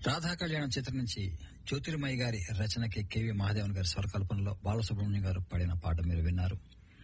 రాధా కళ్యాణం చిత్రం నుంచి జ్యోతిర్మయ్య గారి రచనకి కేవి మహాదేవన్ గారి స్వరకల్పనలో బాలసుబ్రహ్మణ్యం గారు పాడిన పాట మీరు విన్నారు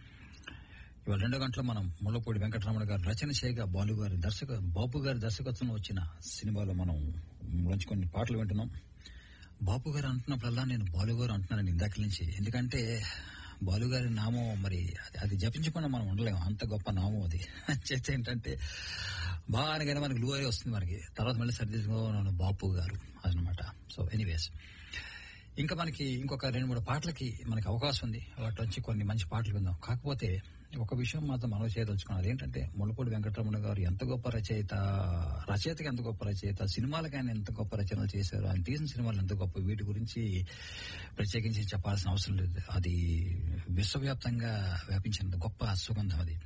ఇవాళ రెండో గంటలో మనం ముళ్ళపూడి వెంకటరమణ గారు రచన చేయగా బాలు గారి దర్శక బాపు గారి దర్శకత్వంలో వచ్చిన సినిమాలో మనం మంచి కొన్ని పాటలు వింటున్నాం బాపు గారు అంటున్నప్పుడల్లా నేను బాలు గారు అంటున్నాను ఇందాక నుంచి ఎందుకంటే బాలు గారి నామం మరి అది అది జపించకుండా మనం ఉండలేము అంత గొప్ప నామం అది చేస్తే ఏంటంటే బాగా అనగానే మనకి లూ అయి వస్తుంది మనకి తర్వాత మళ్ళీ సరిదిద్దుకోవాలి బాపు గారు అదనమాట సో ఎనీవేస్ ఇంకా మనకి ఇంకొక రెండు మూడు పాటలకి మనకి అవకాశం ఉంది వాటి నుంచి కొన్ని మంచి పాటలు విందాం కాకపోతే ఒక విషయం మాత్రం మనం చేయదలుచుకున్నాం అదేంటంటే ముళ్ళపూడి వెంకటరమణ గారు ఎంత గొప్ప రచయిత రచయితకి ఎంత గొప్ప రచయిత సినిమాలకి ఆయన ఎంత గొప్ప రచనలు చేశారు ఆయన తీసిన సినిమాలు ఎంత గొప్ప వీటి గురించి ప్రత్యేకించి చెప్పాల్సిన అవసరం లేదు అది విశ్వవ్యాప్తంగా వ్యాపించినంత గొప్ప సుగంధం అది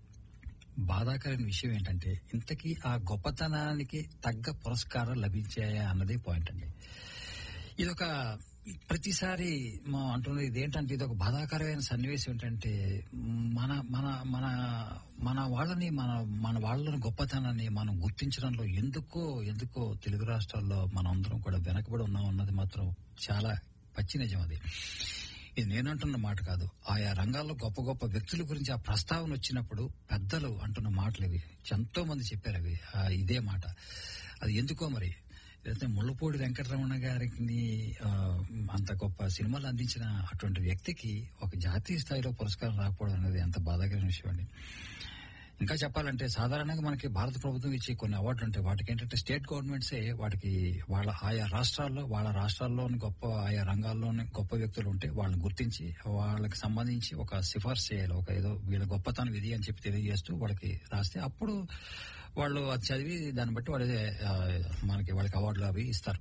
బాధాకరమైన విషయం ఏంటంటే ఇంతకీ ఆ గొప్పతనానికి తగ్గ పురస్కారం లభించాయా అన్నదే పాయింట్ అండి ఇదొక ప్రతిసారి మా అంటున్నది ఇదేంటంటే ఇది ఒక బాధాకరమైన సన్నివేశం ఏంటంటే మన మన మన మన వాళ్ళని మన మన వాళ్ళని గొప్పతనాన్ని మనం గుర్తించడంలో ఎందుకో ఎందుకో తెలుగు రాష్ట్రాల్లో మనం అందరం కూడా వెనకబడి ఉన్నాం అన్నది మాత్రం చాలా పచ్చి నిజం అది ఇది నేనంటున్న మాట కాదు ఆయా రంగాల్లో గొప్ప గొప్ప వ్యక్తుల గురించి ఆ ప్రస్తావన వచ్చినప్పుడు పెద్దలు అంటున్న మాటలు ఇవి ఎంతో మంది చెప్పారు అవి ఆ ఇదే మాట అది ఎందుకో మరి అయితే ముళ్ళపూడి వెంకటరమణ గారికి ఆ, అంత గొప్ప సినిమాలు అందించిన అటువంటి వ్యక్తికి ఒక జాతీయ స్థాయిలో పురస్కారం రాకపోవడం అనేది ఎంత బాధాకరమైన విషయం అండి ఇంకా చెప్పాలంటే సాధారణంగా మనకి భారత ప్రభుత్వం ఇచ్చే కొన్ని అవార్డులు ఉంటాయి వాటికి ఏంటంటే స్టేట్ గవర్నమెంట్సే వాటికి వాళ్ళ ఆయా రాష్ట్రాల్లో వాళ్ళ రాష్ట్రాల్లోని గొప్ప ఆయా రంగాల్లోని గొప్ప వ్యక్తులు ఉంటే వాళ్ళని గుర్తించి వాళ్ళకి సంబంధించి ఒక సిఫార్సు చేయాలి ఒక ఏదో వీళ్ళ గొప్పతనం ఇది అని చెప్పి తెలియజేస్తూ వాళ్ళకి రాస్తే అప్పుడు వాళ్ళు అది చదివి దాన్ని బట్టి వాళ్ళు మనకి వాళ్ళకి అవార్డులు అవి ఇస్తారు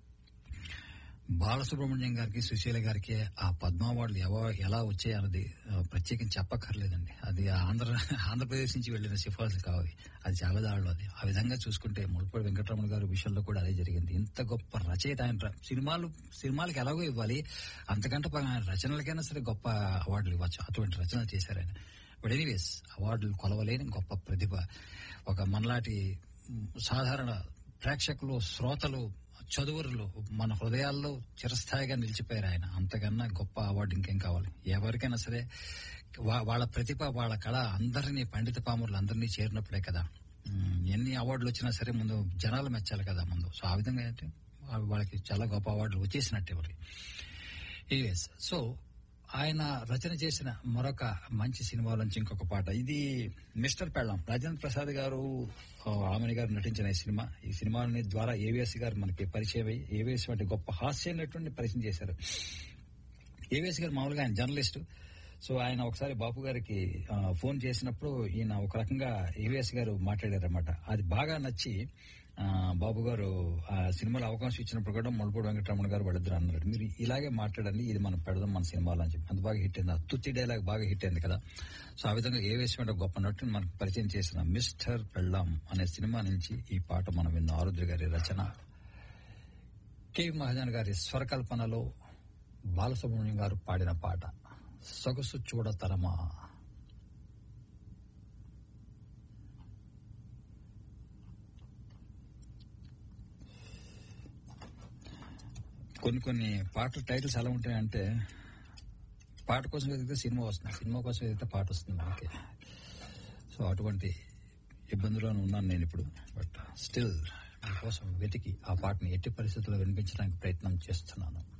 బాలసుబ్రహ్మణ్యం గారికి సుశీల గారికి ఆ పద్మ అవార్డులు ఎవ- ఎలా వచ్చాయి అన్నది ఆ, ప్రత్యేకించి చెప్పక్కర్లేదండి అది ఆంధ్ర ఆంధ్రప్రదేశ్ నుంచి వెళ్లిన సిఫార్సు కావాలి అది చాలా దారుణం అది ఆ విధంగా చూసుకుంటే ముళ్ళపూడి వెంకటరమణ గారి విషయంలో కూడా అదే జరిగింది ఇంత గొప్ప రచయిత ఆయన ర- సినిమాలు సినిమాలకు ఎలాగో ఇవ్వాలి అంతకంటే పైన ఆయన రచనలకైనా సరే గొప్ప అవార్డులు ఇవ్వచ్చు అటువంటి రచనలు చేశారు ఆయన బట్ ఎనీవేస్ అవార్డులు కొలవలేని గొప్ప ప్రతిభ ఒక మనలాంటి మ్, సాధారణ ప్రేక్షకులు శ్రోతలు చదువురులు మన హృదయాల్లో చిరస్థాయిగా నిలిచిపోయారు ఆయన అంతకన్నా గొప్ప అవార్డు ఇంకేం కావాలి ఎవరికైనా సరే వా- వాళ్ళ ప్రతిభ వాళ్ళ కళ అందరినీ పండిత పాములు అందరినీ చేరినప్పుడే కదా ఉమ్, ఎన్ని అవార్డులు వచ్చినా సరే ముందు జనాలు మెచ్చాలి కదా ముందు సో ఆ విధంగా ఏంటి వా- వాళ్ళకి చాలా గొప్ప అవార్డులు వచ్చేసినట్టే వాళ్ళకి ఎనీవేస్ సో ఆయన రచన చేసిన మరొక మంచి సినిమాల నుంచి ఇంకొక పాట ఇది మిస్టర్ పెళ్ళం రాజేంద్ర ప్రసాద్ గారు ఆ, ఆమెని గారు నటించిన ఈ సినిమా ఈ సినిమాని ద్వారా ఏవిఎస్ గారు మనకి పరిచయం అయ్యి ఏవిఎస్ వంటి గొప్ప హాస్య నటుడిని పరిచయం చేశారు ఏవిఎస్ గారు మామూలుగా ఆయన జర్నలిస్ట్ సో ఆయన ఒకసారి బాపు గారికి ఆ, ఫోన్ చేసినప్పుడు ఈయన ఒక రకంగా ఏవిఎస్ గారు మాట్లాడారన్నమాట అది బాగా నచ్చి ఆ, బాబు గారు ఆ సినిమాలో అవకాశం ఇచ్చినప్పుడు కూడా ముళ్ళపూడి వెంకటరమణ గారు వాళ్ళిద్దరు అన్నారు మీరు ఇలాగే మాట్లాడండి ఇది మనం పెడదాం మన సినిమాలో అని చెప్పి అంత బాగా హిట్ అయింది ఆ తుత్తి డైలాగ్ బాగా హిట్ అయింది కదా సో ఆ విధంగా ఏ వేసిన గొప్ప నటుని మనకు పరిచయం చేసిన మిస్టర్ పెళ్ళాం అనే సినిమా నుంచి ఈ పాట మనం విన్న ఆరుద్ర గారి రచన కెవి మహాజన్ గారి స్వరకల్పనలో బాలసుబ్రహ్మణ్యం గారు పాడిన పాట సొగసు చూడతరమా కొన్ని కొన్ని పాటల టైటిల్స్ ఎలా ఉంటాయంటే పాట కోసం వెతికితే సినిమా వస్తుంది సినిమా కోసం వెతికితే పాట వస్తుంది మనకి సో అటువంటి ఇబ్బందులను ఉన్నాను నేను ఇప్పుడు బట్ స్టిల్ కోసం వెతికి ఆ పాటని ఎట్టి పరిస్థితుల్లో వినిపించడానికి ప్రయత్నం చేస్తున్నాను